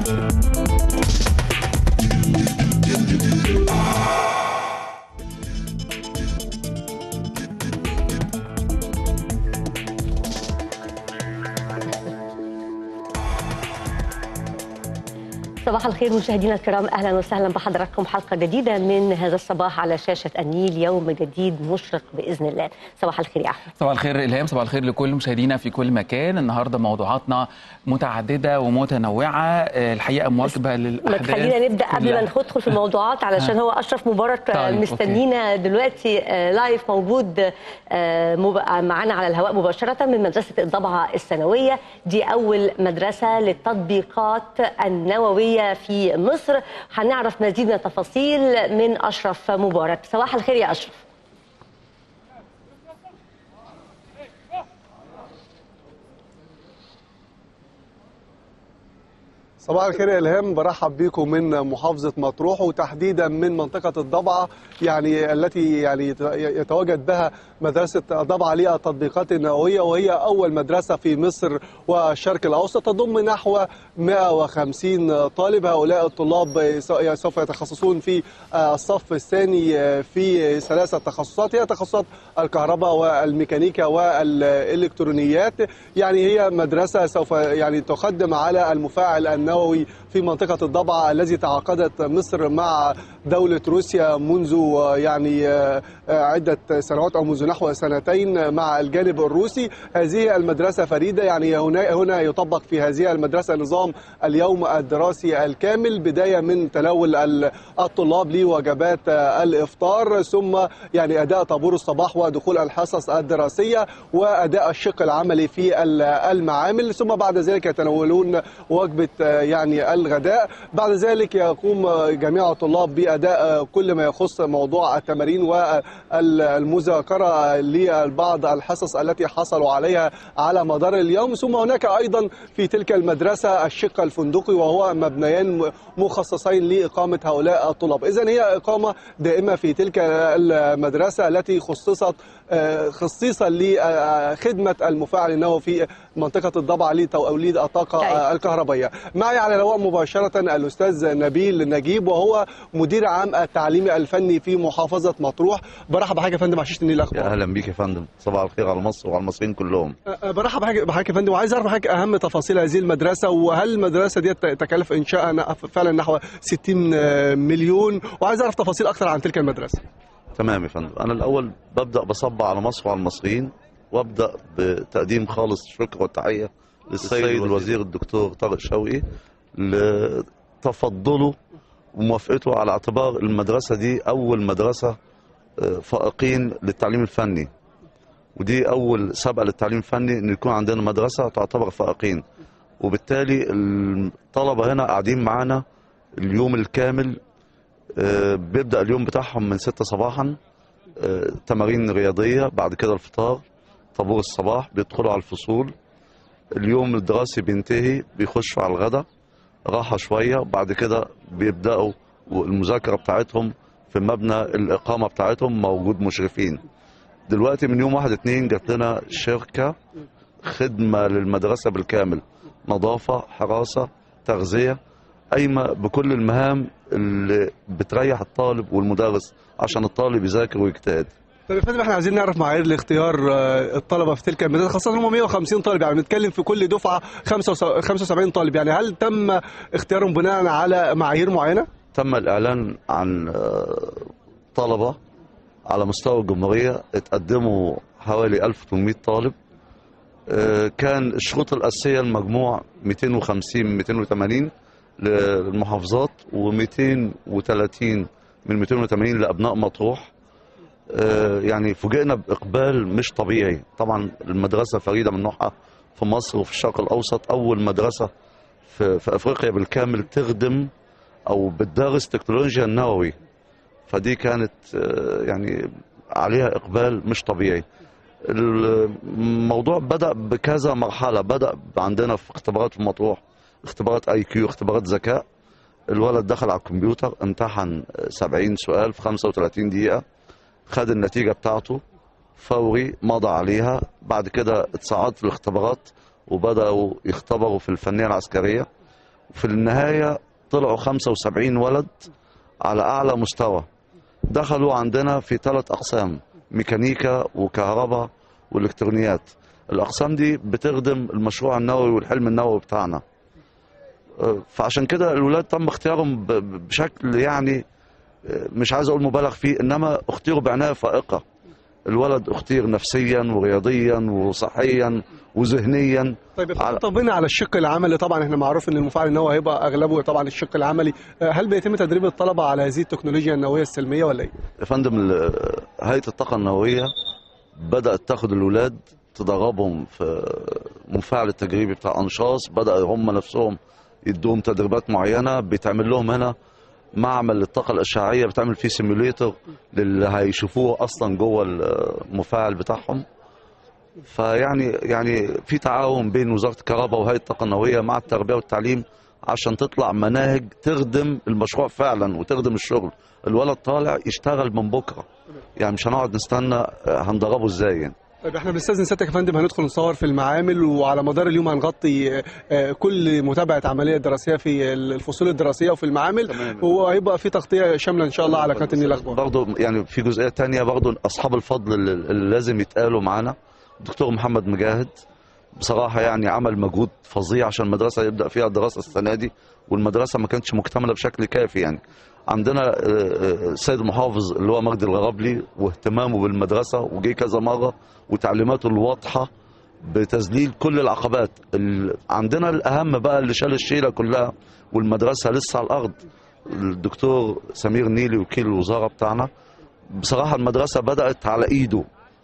صباح الخير مشاهدينا الكرام اهلا وسهلا بحضراتكم حلقه جديده من هذا الصباح على شاشه النيل يوم جديد مشرق باذن الله صباح الخير يا احمد صباح الخير الهام صباح الخير لكل مشاهدينا في كل مكان النهارده موضوعاتنا متعدده ومتنوعه آه، الحقيقه مواكبه ما للاحداث تخلينا نبدا قبل ما كلها. ندخل في الموضوعات علشان هو اشرف مبارك طيب، أوكي. مستنينا دلوقتي آه، لايف موجود آه، مب- معانا على الهواء مباشره من مدرسه الضبعه الثانويه دي اول مدرسه للتطبيقات النوويه في مصر هنعرف مزيد من التفاصيل من اشرف مبارك صباح الخير يا اشرف صباح الخير يا الهام برحب بكم من محافظه مطروح وتحديدا من منطقه الضبعه يعني التي يعني يتواجد بها مدرسه ضبعه للتطبيقات النوويه وهي اول مدرسه في مصر والشرق الاوسط تضم نحو 150 طالب هؤلاء الطلاب سوف يتخصصون في الصف الثاني في ثلاثه تخصصات هي تخصصات الكهرباء والميكانيكا والالكترونيات يعني هي مدرسه سوف يعني تقدم على المفاعل النووي في منطقه الضبعه الذي تعاقدت مصر مع دوله روسيا منذ يعني عده سنوات او منذ نحو سنتين مع الجانب الروسي هذه المدرسه فريده يعني هنا هنا يطبق في هذه المدرسه نظام اليوم الدراسي الكامل بدايه من تناول الطلاب لوجبات الافطار ثم يعني اداء طابور الصباح ودخول الحصص الدراسيه واداء الشق العملي في المعامل ثم بعد ذلك يتناولون وجبه يعني الغداء بعد ذلك يقوم جميع الطلاب باداء كل ما يخص موضوع التمارين والمذاكره لبعض الحصص التي حصلوا عليها على مدار اليوم ثم هناك ايضا في تلك المدرسه الشق الفندقي وهو مبنيان مخصصين لاقامه هؤلاء الطلاب اذا هي اقامه دائمه في تلك المدرسه التي خصصت خصيصا لخدمه المفاعل النووي في منطقه الضبع لتوليد الطاقه طيب. الكهربائيه معي على الهواء مباشره الاستاذ نبيل نجيب وهو مدير عام التعليم الفني في محافظه مطروح برحب بحضرتك يا فندم على شاشه النيل يا الاخبار اهلا بيك يا فندم صباح الخير على مصر وعلى المصريين كلهم أه، برحب بحضرتك بحضرتك يا فندم وعايز اعرف حضرتك اهم تفاصيل هذه المدرسه وهل المدرسه دي تكلف انشاء فعلا نحو 60 مليون وعايز اعرف تفاصيل اكثر عن تلك المدرسه تمام يا فندم انا الاول ببدا بصب على مصر وعلى المصريين وابدا بتقديم خالص الشكر والتحيه للسيد الوزير الدكتور طارق شوقي لتفضله وموافقته على اعتبار المدرسه دي اول مدرسه آه، فائقين للتعليم الفني ودي اول سابقه للتعليم الفني ان يكون عندنا مدرسه تعتبر فائقين وبالتالي الطلبه هنا قاعدين معانا اليوم الكامل آه، بيبدا اليوم بتاعهم من 6 صباحا آه، تمارين رياضيه بعد كده الفطار طابور الصباح بيدخلوا على الفصول اليوم الدراسي بينتهي بيخشوا على الغداء راحه شويه وبعد كده بيبداوا المذاكره بتاعتهم في مبنى الاقامه بتاعتهم موجود مشرفين دلوقتي من يوم واحد اتنين جات لنا شركه خدمه للمدرسه بالكامل نظافه حراسه تغذيه قايمه بكل المهام اللي بتريح الطالب والمدرس عشان الطالب يذاكر ويجتهد طيب يا فندم احنا عايزين نعرف معايير لاختيار آه، الطلبه في تلك المدرسه خاصه هم 150 طالب يعني بنتكلم في كل دفعه 75 طالب يعني هل تم اختيارهم بناء على معايير معينه؟ تم الإعلان عن آه، طلبة على مستوى الجمهورية اتقدموا حوالي 1800 طالب آه، كان الشروط الأساسية المجموع 250 280 للمحافظات و230 من 280 لأبناء مطروح آه، يعني فوجئنا بإقبال مش طبيعي طبعا المدرسة فريدة من نوعها في مصر وفي الشرق الأوسط أول مدرسة في, في أفريقيا بالكامل تخدم او بتدرس تكنولوجيا النووي فدي كانت آه، يعني عليها اقبال مش طبيعي الموضوع بدا بكذا مرحله بدا عندنا في اختبارات في مطروح اختبارات اي كيو اختبارات ذكاء الولد دخل على الكمبيوتر امتحن 70 سؤال في 35 دقيقه خد النتيجه بتاعته فوري مضى عليها بعد كده اتصعد في الاختبارات وبداوا يختبروا في الفنيه العسكريه في النهايه طلعوا 75 ولد على اعلى مستوى دخلوا عندنا في ثلاث اقسام ميكانيكا وكهرباء والكترونيات الاقسام دي بتخدم المشروع النووي والحلم النووي بتاعنا أه، فعشان كده الولاد تم اختيارهم ب- ب- بشكل يعني أه، مش عايز اقول مبالغ فيه انما اختيروا بعنايه فائقه الولد اختير نفسيا ورياضيا وصحيا وذهنيا طيب على- طبنا على الشق العملي طبعا احنا معروف ان المفاعل النووي هيبقى اغلبه طبعا الشق العملي آه، هل بيتم تدريب الطلبه على هذه التكنولوجيا النوويه السلميه ولا ايه؟ يا فندم ال- هيئه الطاقه النوويه بدات تاخد الولاد تدربهم في مفاعل التجريبي بتاع انشاص بدا هم نفسهم يدوهم تدريبات معينه بيتعمل لهم هنا معمل للطاقه الاشعاعيه بتعمل فيه سيموليتر للي هيشوفوه اصلا جوه المفاعل بتاعهم فيعني يعني في تعاون بين وزاره الكهرباء وهيئه الطاقه النوويه مع التربيه والتعليم عشان تطلع مناهج تخدم المشروع فعلا وتخدم الشغل الولد طالع يشتغل من بكره يعني مش هنقعد نستنى آه، هندربه ازاي يعني طيب احنا بنستاذن سيادتك يا فندم هندخل نصور في المعامل وعلى مدار اليوم هنغطي آه، كل متابعه عمليه دراسيه في الفصول الدراسيه وفي المعامل تمام. وهيبقى في تغطيه شامله ان شاء الله على قناه النيل الاخبار برضه يعني في جزئيه تانية برضه اصحاب الفضل اللي اللي لازم يتقالوا معانا الدكتور محمد مجاهد بصراحه يعني عمل مجهود فظيع عشان المدرسه يبدا فيها الدراسه السنه دي والمدرسه ما كانتش مكتمله بشكل كافي يعني عندنا آه، آه، السيد المحافظ اللي هو مجدي الغرابلي واهتمامه بالمدرسه وجي كذا مره وتعليماته الواضحه بتذليل كل العقبات ال... عندنا الاهم بقى اللي شال الشيله كلها والمدرسه لسه على الارض الدكتور سمير نيلي وكيل الوزاره بتاعنا بصراحه المدرسه بدات على ايده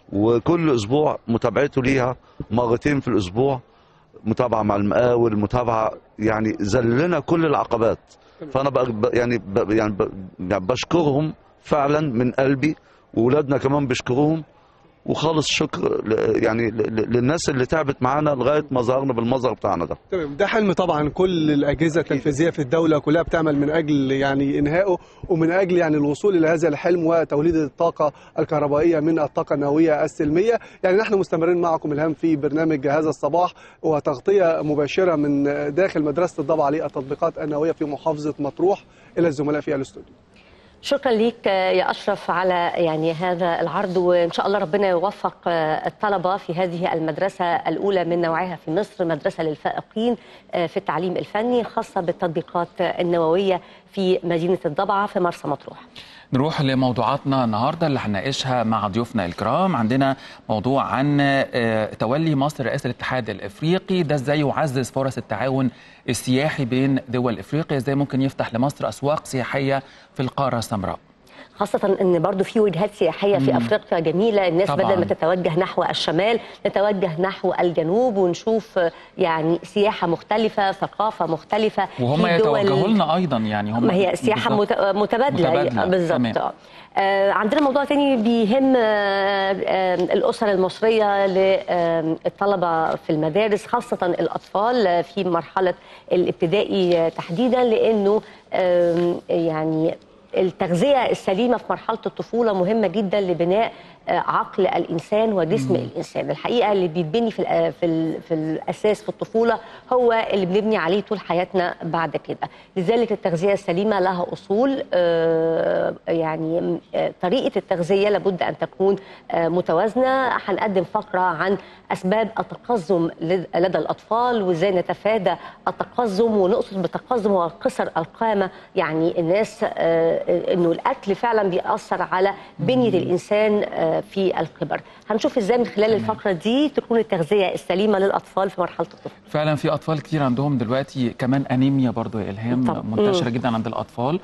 وكل اسبوع متابعته ليها مرتين في الاسبوع متابعه مع المقاول متابعه يعني زلنا كل العقبات فانا بق- ب- يعني ب- يعني ب- يعني بشكرهم فعلا من قلبي واولادنا كمان بيشكروهم وخالص شكر ل- يعني ل- ل- للناس اللي تعبت معانا لغايه ما ظهرنا بالمظهر بتاعنا ده تمام ده حلم طبعا كل الاجهزه التنفيذيه في الدوله كلها بتعمل من اجل يعني انهائه ومن اجل يعني الوصول الى هذا الحلم وتوليد الطاقه الكهربائيه من الطاقه النوويه السلميه يعني نحن مستمرين معكم الهام في برنامج هذا الصباح وتغطيه مباشره من داخل مدرسه الضبعه للتطبيقات النوويه في محافظه مطروح الى الزملاء في الاستوديو شكرا ليك يا اشرف على يعني هذا العرض وان شاء الله ربنا يوفق الطلبه في هذه المدرسه الاولى من نوعها في مصر مدرسه للفائقين في التعليم الفني خاصه بالتطبيقات النوويه في مدينه الضبعه في مرسى مطروح. نروح لموضوعاتنا النهارده اللي هنناقشها مع ضيوفنا الكرام عندنا موضوع عن آه، تولي مصر رئاسه الاتحاد الافريقي ده ازاي يعزز فرص التعاون السياحي بين دول افريقيا ازاي ممكن يفتح لمصر اسواق سياحيه في القاره السمراء خاصة ان برضو في وجهات سياحية في مم. افريقيا جميلة الناس طبعاً. بدل ما تتوجه نحو الشمال نتوجه نحو الجنوب ونشوف يعني سياحة مختلفة ثقافة مختلفة وهم في دول- يتوجهوا لنا ايضا يعني هم ما هي سياحة بالظبط. مت- متبادلة متبادلة، بالظبط تمام. آه. آه، عندنا موضوع تاني بيهم آه، آه، الأسر المصرية للطلبة في المدارس خاصة الأطفال آه، في مرحلة الابتدائي آه، تحديدا لأنه آم، يعني التغذية السليمة في مرحلة الطفولة مهمة جدا لبناء آه، عقل الإنسان وجسم الإنسان الحقيقة اللي بيتبني في, الأ- في, ال- في الأساس في الطفولة هو اللي بنبني عليه طول حياتنا بعد كده لذلك التغذية السليمة لها أصول آه، يعني آه، طريقة التغذية لابد أن تكون آه، متوازنة هنقدم فقرة عن أسباب التقزم لد- لدى الأطفال وإزاي نتفادى التقزم ونقصد بالتقزم هو قصر القامة يعني الناس آه، إنه الأكل فعلا بيأثر على بنية الإنسان آه، في الكبر هنشوف إزاي من خلال الفقرة دي تكون التغذية السليمة للأطفال في مرحلة الطفولة فعلا في اطفال كتير عندهم دلوقتي كمان انيميا برضو يا الهام طبعاً. منتشره مم. جدا عند الاطفال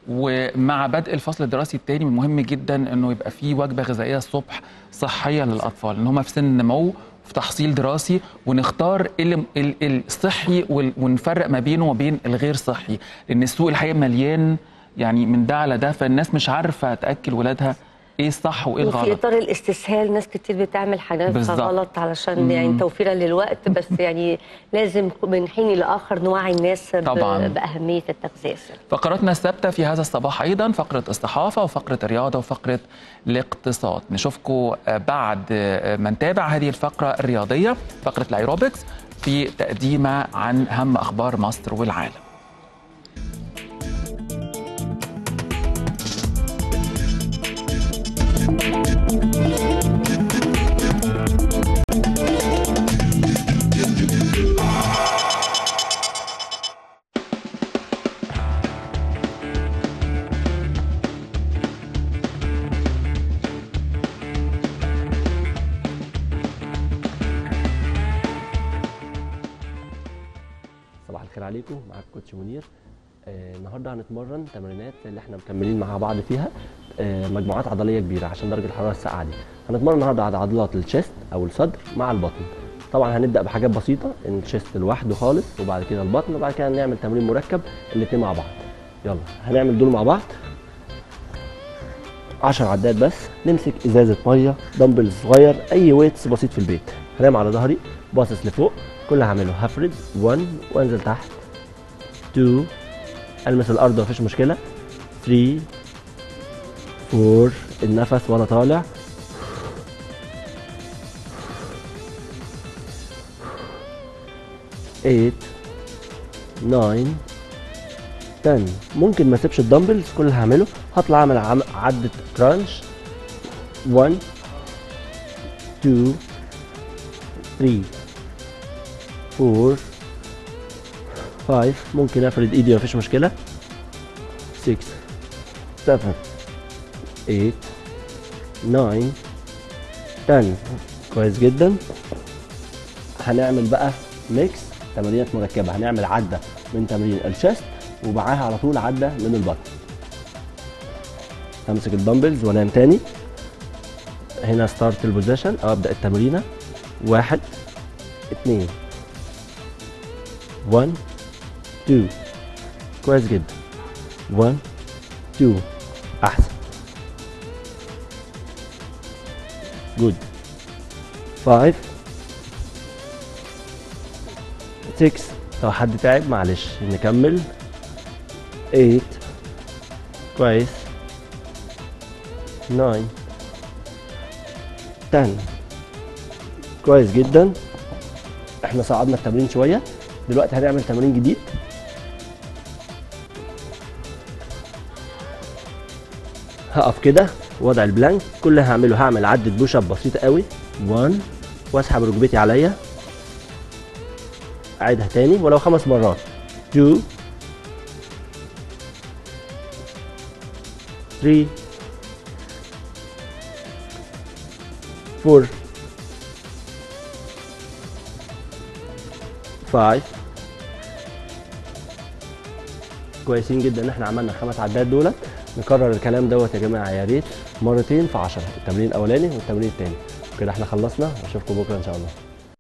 ومع بدء الفصل الدراسي الثاني مهم جدا انه يبقى في وجبه غذائيه الصبح صحيه للاطفال ان هم في سن نمو في تحصيل دراسي ونختار ال- ال- الصحي وال- ونفرق ما بينه وبين الغير صحي لان السوق الحقيقه مليان يعني من ده على ده فالناس مش عارفه تاكل ولادها ايه الصح وايه وفي الغلط اطار الاستسهال ناس كتير بتعمل حاجات بالظبط. غلط علشان يعني توفيرا للوقت بس يعني لازم من حين لاخر نوعي الناس ب- طبعاً. باهميه التغذيه السليمه فقراتنا الثابته في هذا الصباح ايضا فقره الصحافه وفقره الرياضه وفقره الاقتصاد نشوفكم بعد ما نتابع هذه الفقره الرياضيه فقره الايروبكس في تقديمه عن اهم اخبار مصر والعالم صباح الخير عليكم معاك كوتش منير آه النهارده هنتمرن تمرينات اللي احنا مكملين مع بعض فيها آه مجموعات عضليه كبيره عشان درجه الحراره الساقعه دي هنتمرن النهارده على عضلات الشيست او الصدر مع البطن طبعا هنبدا بحاجات بسيطه الشيست لوحده خالص وبعد كده البطن وبعد كده نعمل تمرين مركب الاثنين مع بعض يلا هنعمل دول مع بعض 10 عدات بس نمسك ازازه ميه دمبل صغير اي ويتس بسيط في البيت هنام على ظهري باصص لفوق كل اللي هعمله هفرد 1 وانزل تحت 2 المس الارض مفيش مشكله 3 4 النفس وانا طالع eight nine 10 ممكن ما اسيبش الدمبلز كل اللي هعمله هطلع اعمل عم- عدة كرانش 1 2 3 4 5 ممكن افرد ايدي مفيش مشكلة 6 7 8 9 10 كويس جدا هنعمل بقى ميكس تمارينات مركبة هنعمل عدة من تمرين الشست ومعاها على طول عدة من البطن همسك الدمبلز وانام تاني هنا ستارت البوزيشن او ابدا التمرينه واحد اتنين 1 2 كويس جدا 1 2 احسن جود 5 6 لو حد تعب معلش نكمل 8 كويس 9 10 كويس جدا احنا صعدنا التمرين شويه دلوقتي هنعمل تمرين جديد هقف كده وضع البلانك كل اللي هعمله هعمل عدة بوش اب بسيطة قوي 1 واسحب ركبتي عليا اعيدها تاني ولو خمس مرات 2 3 4 5 كويسين جدا ان احنا عملنا الخمس عدات دولت نكرر الكلام دوت يا جماعه يا ريت مرتين في 10 التمرين الاولاني والتمرين الثاني كده احنا خلصنا واشوفكم بكره ان شاء الله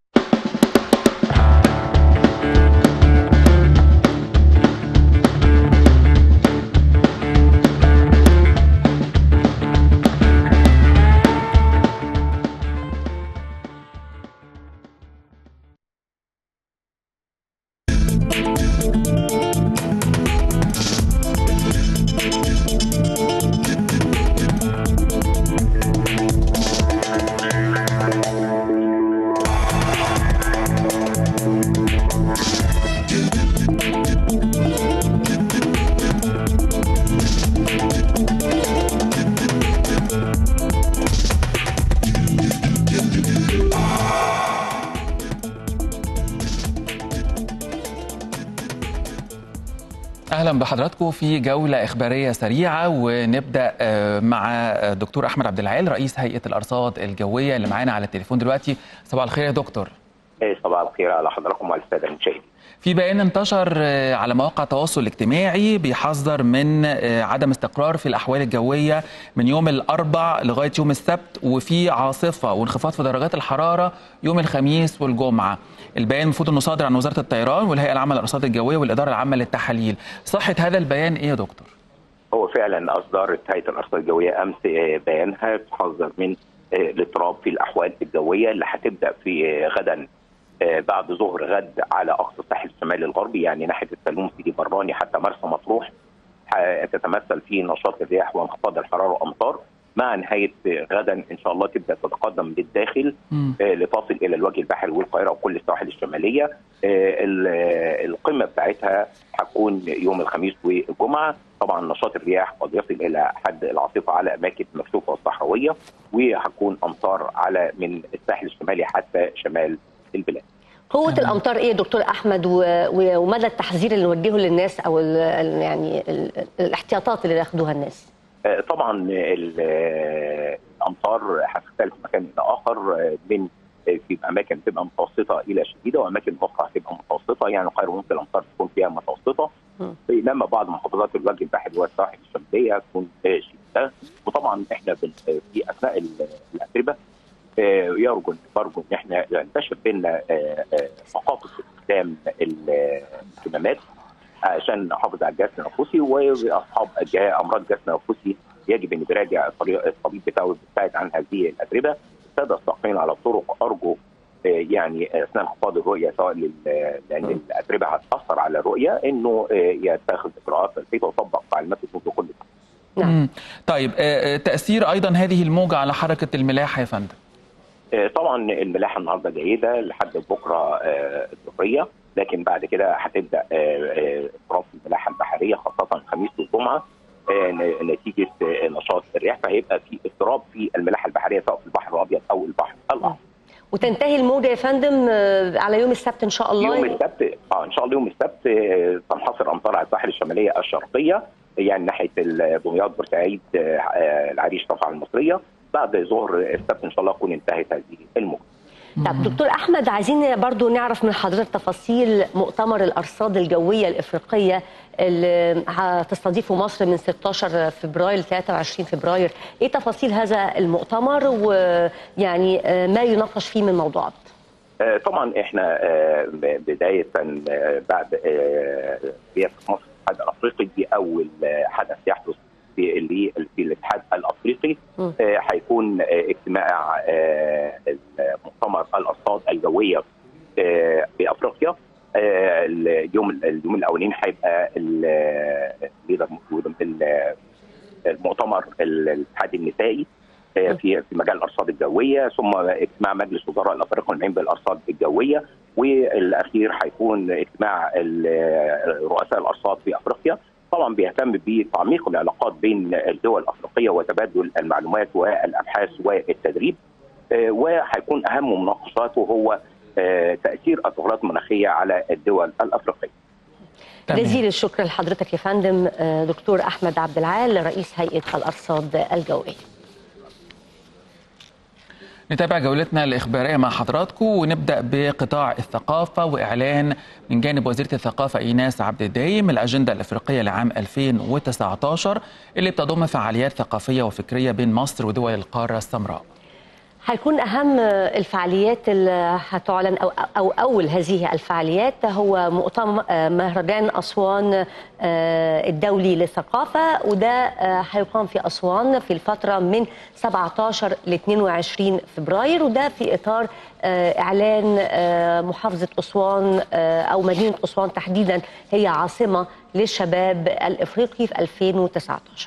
اهلا بحضراتكم في جوله اخباريه سريعه ونبدا آه، مع آه، دكتور احمد عبد العال رئيس هيئه الارصاد الجويه اللي معانا على التليفون دلوقتي صباح الخير يا دكتور إيه، صباح الخير على حضراتكم وعلى الساده المشاهدين. في بيان انتشر آه، على مواقع التواصل الاجتماعي بيحذر من آه، عدم استقرار في الاحوال الجويه من يوم الاربع لغايه يوم السبت وفي عاصفه وانخفاض في درجات الحراره يوم الخميس والجمعه. البيان المفروض انه صادر عن وزاره الطيران والهيئه العامه للارصاد الجويه والاداره العامه للتحاليل. صحه هذا البيان ايه يا دكتور؟ هو فعلا اصدرت هيئه الارصاد الجويه امس آه، بيانها تحذر من آه، الاضطراب في الاحوال الجويه اللي هتبدا في آه، غدا آه، بعد ظهر غد على اقصى الساحل الشمالي الغربي يعني ناحيه السلوم سيدي براني حتى مرسى مطروح ح- تتمثل في نشاط الرياح وانخفاض الحراره وامطار مع نهايه غدا ان شاء الله تبدا تتقدم للداخل مم. آه، لتصل الى الوجه البحري والقاهره وكل السواحل الشماليه آه، ال- آه، القمه بتاعتها هتكون يوم الخميس والجمعه طبعا نشاط الرياح قد يصل الى حد العاصفه على اماكن مكشوفه والصحراويه وهتكون امطار على من الساحل الشمالي حتى شمال البلاد قوة تمام. الأمطار إيه يا دكتور أحمد و- و- ومدى التحذير اللي نوجهه للناس أو ال- ال- يعني ال- الاحتياطات اللي ياخدوها الناس؟ آه، طبعا ال- آه، الامطار هتختلف من مكان الى اخر آه، من آه، في اماكن تبقى متوسطه الى شديده واماكن اخرى هتبقى متوسطه يعني القاهره ممكن الامطار تكون فيها متوسطه مم. بينما بعض محافظات الوجه البحري والسواحل الشماليه تكون آه، شديده وطبعا احنا بن- آه، في اثناء ال- الاتربه آه، يرجو يرجو ان احنا ينتشر بينا آه، آه، ثقافه استخدام ال- الكمامات عشان نحافظ على الجهاز التنفسي واصحاب الجهاز امراض الجهاز التنفسي يجب ان يراجع الطريق- الطبيب بتاعه ويبتعد عن هذه الاتربه الساده الساقين على الطرق ارجو آه، يعني اثناء انخفاض الرؤيه سواء لل- لان الاتربه هتاثر على الرؤيه انه آه، يتخذ اجراءات صحيه ويطبق تعليمات البروتوكول نعم. مم. طيب آه، آه، تاثير ايضا هذه الموجه على حركه الملاحه يا فندم آه، طبعا الملاحه النهارده جيده لحد بكره آه، الظهريه لكن بعد كده هتبدا آه، آه، اضطراب في الملاحه البحريه خاصه الخميس والجمعه آه، ن- نتيجه آه، نشاط الرياح فهيبقى في اضطراب في الملاحه البحريه سواء في البحر الابيض او البحر الاحمر. وتنتهي الموجة يا فندم آه، على يوم السبت إن شاء الله يوم السبت اه ان شاء الله يوم السبت آه، تنحصر امطار على الساحل الشماليه الشرقيه يعني ناحيه ال- دمياط بورسعيد آه، آه، العريش طبعا المصريه بعد ظهر السبت ان شاء الله تكون انتهت هذه الموجه. طب دكتور احمد عايزين برضو نعرف من حضرتك تفاصيل مؤتمر الارصاد الجويه الافريقيه اللي هتستضيفه مصر من 16 فبراير ل 23 فبراير ايه تفاصيل هذا المؤتمر ويعني آه، ما يناقش فيه من موضوعات آه، طبعا احنا آه، ب- بدايه آه، بعد آه، رئاسه مصر الاتحاد الافريقي دي اول آه، حدث يحدث في اللي في الاتحاد الافريقي م. آه، هيكون آه، اجتماع آه، مؤتمر الارصاد الجويه آه، في افريقيا آه، اليوم اليوم الاولاني هيبقى ال- الليدر موجود ال- المؤتمر الاتحاد النسائي آه، في في مجال الارصاد الجويه ثم اجتماع مجلس وزراء الافريقي المعنيين بالارصاد الجويه والاخير هيكون اجتماع ال- رؤساء الارصاد في افريقيا طبعا بيهتم بتعميق العلاقات بين الدول الافريقيه وتبادل المعلومات والابحاث والتدريب آه، وهيكون اهم مناقشاته هو آه، تاثير التغيرات المناخيه على الدول الافريقيه تمام. جزيل الشكر لحضرتك يا فندم آه، دكتور احمد عبد العال رئيس هيئه الارصاد الجويه نتابع جولتنا الإخبارية مع حضراتكم ونبدأ بقطاع الثقافة وإعلان من جانب وزيرة الثقافة إيناس عبد الدايم الأجندة الأفريقية لعام 2019 اللي بتضم فعاليات ثقافية وفكرية بين مصر ودول القارة السمراء هيكون اهم الفعاليات اللي هتعلن او او اول هذه الفعاليات هو مؤتمر آه، مهرجان اسوان آه، الدولي للثقافه وده آه، هيقام في اسوان في الفتره من 17 ل 22 فبراير وده في اطار آه، اعلان آه، محافظه اسوان آه، او مدينه اسوان تحديدا هي عاصمه للشباب الافريقي في 2019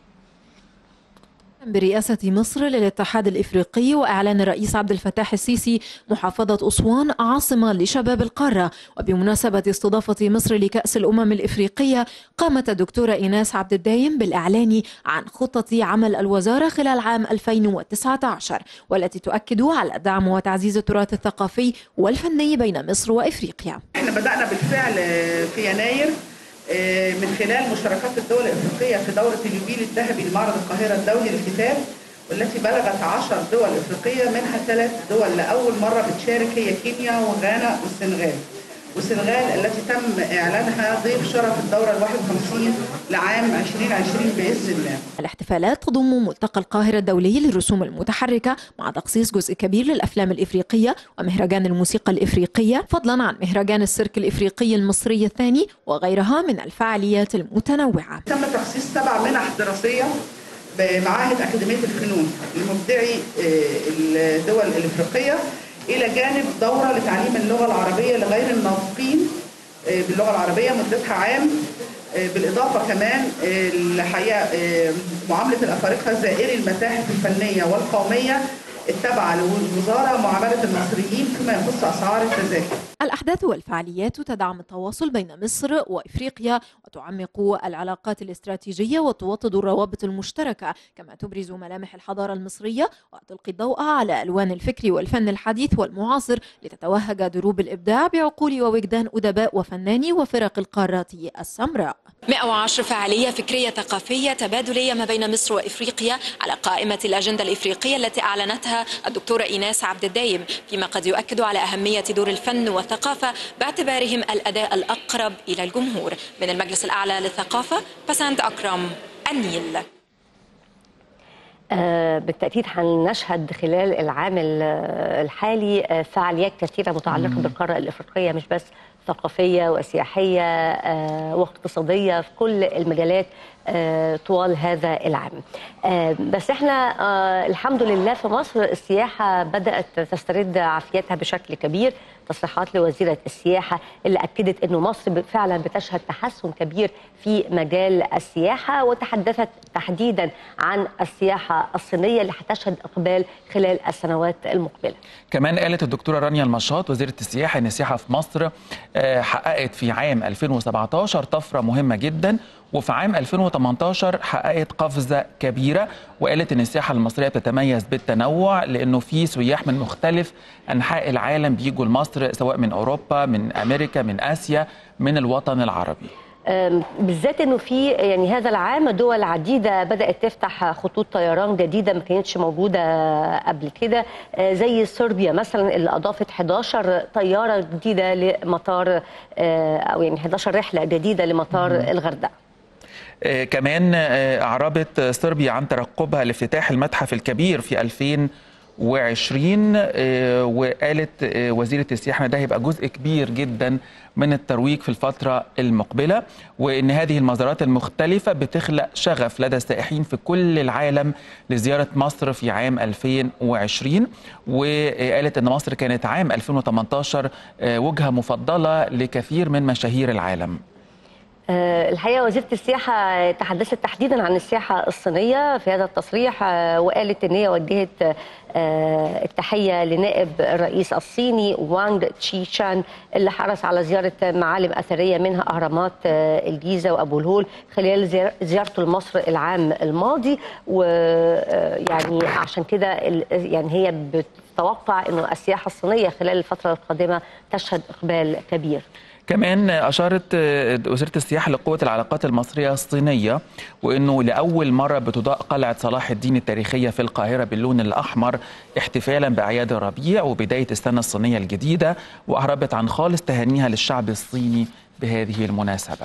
برئاسة مصر للاتحاد الإفريقي وإعلان الرئيس عبد الفتاح السيسي محافظة أسوان عاصمة لشباب القارة وبمناسبة استضافة مصر لكأس الأمم الإفريقية قامت الدكتورة إيناس عبد الدايم بالإعلان عن خطة عمل الوزارة خلال عام 2019 والتي تؤكد على دعم وتعزيز التراث الثقافي والفني بين مصر وإفريقيا احنا بدأنا بالفعل في يناير آه، من خلال مشاركات الدول الافريقيه في دوره اليوبيل الذهبي لمعرض القاهره الدولي للكتاب والتي بلغت عشر دول افريقيه منها ثلاث دول لاول مره بتشارك هي كينيا وغانا والسنغال. والسنغال التي تم اعلانها ضيف شرف الدوره ال 51 لعام 2020 باذن الله. الاحتفالات تضم ملتقى القاهرة الدولي للرسوم المتحركة مع تخصيص جزء كبير للأفلام الإفريقية ومهرجان الموسيقى الإفريقية فضلا عن مهرجان السيرك الإفريقي المصري الثاني وغيرها من الفعاليات المتنوعة تم تخصيص سبع منح دراسيه بمعاهد اكاديميه الفنون لمبدعي آه، الدول الافريقيه الى جانب دوره لتعليم اللغه العربيه لغير الناطقين آه، باللغه العربيه مدتها عام آه، آه، بالاضافه كمان آه، الحقيقه آه، معامله الافارقه زائري المتاحف الفنيه والقوميه التابعه للوزاره معامله المصريين فيما يخص اسعار التذاكر. الأحداث والفعاليات تدعم التواصل بين مصر وإفريقيا وتعمق العلاقات الاستراتيجية وتوطد الروابط المشتركة كما تبرز ملامح الحضارة المصرية وتلقي الضوء على ألوان الفكر والفن الحديث والمعاصر لتتوهج دروب الإبداع بعقول ووجدان أدباء وفناني وفرق القارات السمراء 110 فعالية فكرية ثقافية تبادلية ما بين مصر وإفريقيا على قائمة الأجندة الإفريقية التي أعلنتها الدكتورة إيناس عبد الدايم فيما قد يؤكد على أهمية دور الفن والثقافة باعتبارهم الأداء الأقرب إلى الجمهور من المجلس الأعلى للثقافة بسنت أكرم النيل آه، بالتأكيد هنشهد خلال العام ال- الحالي آه، فعاليات كثيرة متعلقة بالقارة الإفريقية مش بس ثقافية وسياحية آه، واقتصادية في كل المجالات آه، طوال هذا العام آه، بس احنا آه، الحمد لله في مصر السياحة بدأت تسترد عافيتها بشكل كبير تصريحات لوزيرة السياحة اللي أكدت أنه مصر فعلا بتشهد تحسن كبير في مجال السياحة وتحدثت تحديدا عن السياحة الصينية اللي هتشهد إقبال خلال السنوات المقبلة كمان قالت الدكتوره رانيا المشاط وزيره السياحه ان السياحه في مصر آه، حققت في عام 2017 طفره مهمه جدا وفي عام 2018 حققت قفزه كبيره وقالت ان السياحه المصريه بتتميز بالتنوع لانه في سياح من مختلف انحاء العالم بيجوا لمصر سواء من اوروبا من امريكا من اسيا من الوطن العربي أم، بالذات انه في يعني هذا العام دول عديده بدات تفتح خطوط طيران جديده ما كانتش موجوده قبل كده آه، زي صربيا مثلا اللي اضافت 11 طياره جديده لمطار آه، او يعني 11 رحله جديده لمطار الغردقه آه، كمان آه، أعربت صربيا عن ترقبها لافتتاح المتحف الكبير في 2020 آه، وقالت آه، وزيرة السياحة إن ده هيبقى جزء كبير جدا من الترويج في الفترة المقبلة وإن هذه المزارات المختلفة بتخلق شغف لدى السائحين في كل العالم لزيارة مصر في عام 2020 وقالت إن مصر كانت عام 2018 آه، وجهة مفضلة لكثير من مشاهير العالم آه، الحقيقه وزيره السياحه تحدثت تحديدا عن السياحه الصينيه في هذا التصريح آه، وقالت ان هي وجهت آه، التحيه لنائب الرئيس الصيني وانغ تشيشان اللي حرص على زياره معالم اثريه منها اهرامات آه، الجيزه وابو الهول خلال زيار- زيارته لمصر العام الماضي ويعني عشان كده ال- يعني هي بتتوقع انه السياحه الصينيه خلال الفتره القادمه تشهد اقبال كبير كمان أشارت آه، وزيرة السياحة لقوة العلاقات المصرية الصينية وأنه لأول مرة بتضاء قلعة صلاح الدين التاريخية في القاهرة باللون الأحمر احتفالا بأعياد الربيع وبداية السنة الصينية الجديدة وأعربت عن خالص تهانيها للشعب الصيني بهذه المناسبة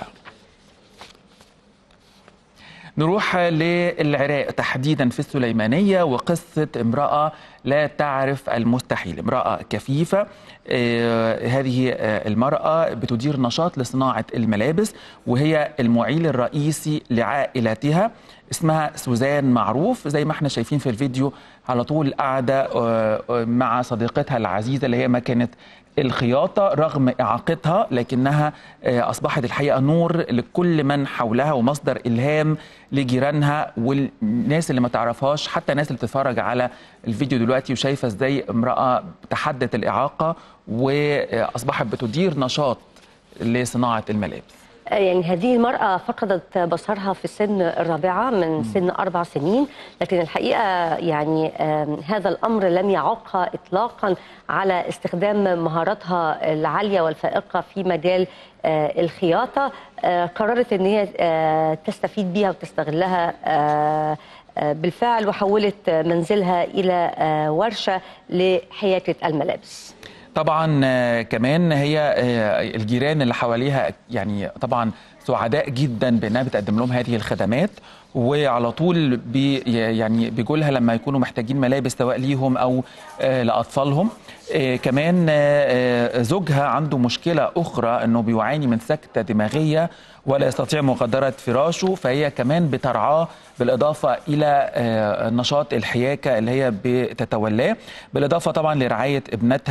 نروح للعراق تحديدا في السليمانية وقصة امرأة لا تعرف المستحيل امرأة كفيفة آه، هذه آه، المرأة بتدير نشاط لصناعة الملابس وهي المعيل الرئيسي لعائلتها اسمها سوزان معروف زي ما احنا شايفين في الفيديو على طول قاعدة آه، آه، مع صديقتها العزيزة اللي هي ما كانت الخياطة رغم إعاقتها لكنها آه، أصبحت الحقيقة نور لكل من حولها ومصدر إلهام لجيرانها والناس اللي ما تعرفهاش حتى الناس اللي بتتفرج على الفيديو دلوقتي وشايفة إزاي امرأة تحدت الإعاقة وأصبحت بتدير نشاط لصناعة الملابس يعني هذه المرأة فقدت بصرها في السن الرابعة من سن أربع سنين لكن الحقيقة يعني آم، هذا الأمر لم يعوقها إطلاقا على استخدام مهاراتها العالية والفائقة في مجال آه، الخياطة آه، قررت أن هي آه، تستفيد بها وتستغلها آه، آه، بالفعل وحولت منزلها إلى آه، ورشة لحياكة الملابس طبعا آه، كمان هي آه، الجيران اللي حواليها يعني طبعا سعداء جدا بانها بتقدم لهم هذه الخدمات وعلى طول بي يعني بيجوا لها لما يكونوا محتاجين ملابس سواء ليهم او آه، لاطفالهم آه، كمان آه، آه، زوجها عنده مشكله اخرى انه بيعاني من سكته دماغيه ولا يستطيع مغادره فراشه فهي كمان بترعاه بالاضافه الى آه، نشاط الحياكه اللي هي بتتولاه بالاضافه طبعا لرعايه ابنتها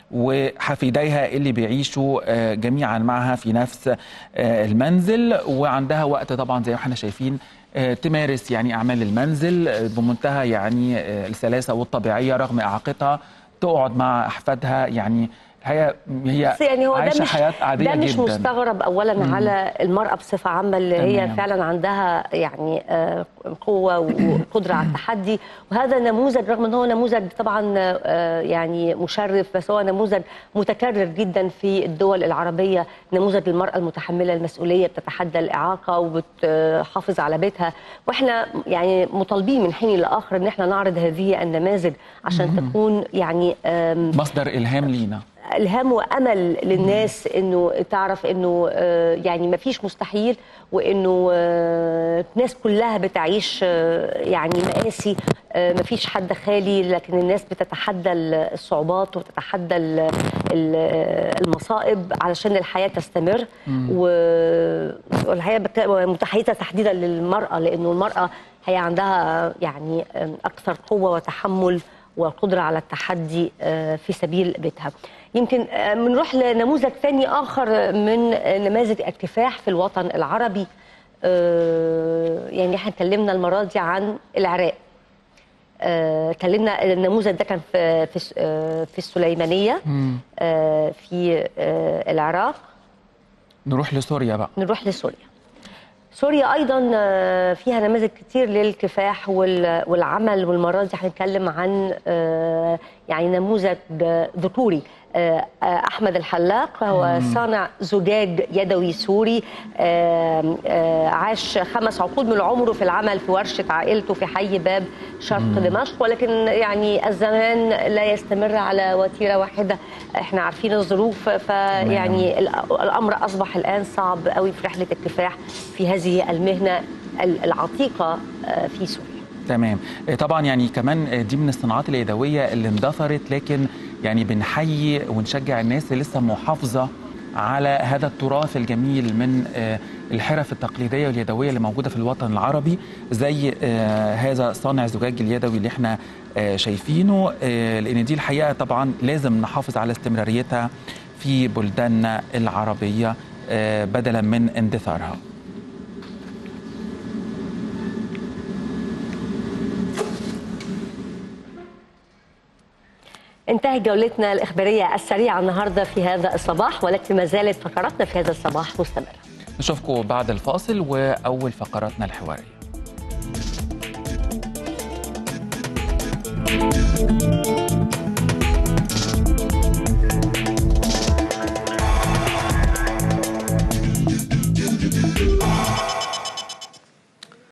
وحفيديها اللي بيعيشوا آه، جميعا معها في نفس آه، المنزل وعندها وقت طبعا زي ما احنا شايفين آه، تمارس يعني اعمال المنزل آه، بمنتهى يعني آه، السلاسه والطبيعيه رغم اعاقتها تقعد مع احفادها يعني هي هي بس يعني هو ده عايشه مش حياه عاديه ده مش جدا مستغرب اولا مم. على المراه بصفه عامه اللي هي تمام. فعلا عندها يعني آه، قوه وقدره على التحدي وهذا نموذج رغم ان هو نموذج طبعا آه، يعني مشرف بس هو نموذج متكرر جدا في الدول العربيه نموذج المراه المتحمله المسؤوليه بتتحدى الاعاقه وبتحافظ على بيتها واحنا يعني مطالبين من حين لاخر ان احنا نعرض هذه النماذج عشان مم. تكون يعني آم، مصدر الهام لينا الهام وامل للناس انه تعرف انه آه، يعني ما فيش مستحيل وانه آه، الناس كلها بتعيش آه، يعني مآسي ما فيش حد خالي لكن الناس بتتحدى الصعوبات وتتحدى ال- ال- المصائب علشان الحياه تستمر مم. و- والحقيقه بك- متحيزه تحديدا للمراه لانه المراه هي عندها يعني اكثر قوه وتحمل والقدره على التحدي آه، في سبيل بيتها. يمكن آه، بنروح لنموذج ثاني اخر من نماذج الكفاح في الوطن العربي آه، يعني احنا اتكلمنا المره دي عن العراق. آه، اتكلمنا النموذج ده كان في في الس- آه، في السليمانيه آه، في آه، العراق نروح لسوريا بقى نروح لسوريا سوريا ايضا آه، فيها نماذج كتير للكفاح وال- والعمل والمره دي هنتكلم عن آه، يعني نموذج ذكوري آه، آه، احمد الحلاق هو مم. صانع زجاج يدوي سوري آه، آه، عاش خمس عقود من عمره في العمل في ورشه عائلته في حي باب شرق مم. دمشق ولكن يعني الزمان لا يستمر على وتيره واحده احنا عارفين الظروف فيعني ال- الامر اصبح الان صعب قوي في رحله الكفاح في هذه المهنه ال- العتيقه آه، في سوريا تمام آه، طبعا يعني كمان آه، دي من الصناعات اليدويه اللي اندثرت لكن يعني بنحيي ونشجع الناس اللي لسه محافظه على هذا التراث الجميل من آه، الحرف التقليديه واليدويه اللي موجوده في الوطن العربي زي آه، هذا صانع الزجاج اليدوي اللي احنا آه، شايفينه آه، لان دي الحقيقه طبعا لازم نحافظ على استمراريتها في بلداننا العربيه آه، بدلا من اندثارها انتهت جولتنا الإخبارية السريعة النهاردة في هذا الصباح ولكن ما زالت فقراتنا في هذا الصباح مستمرة نشوفكم بعد الفاصل واول فقراتنا الحواريه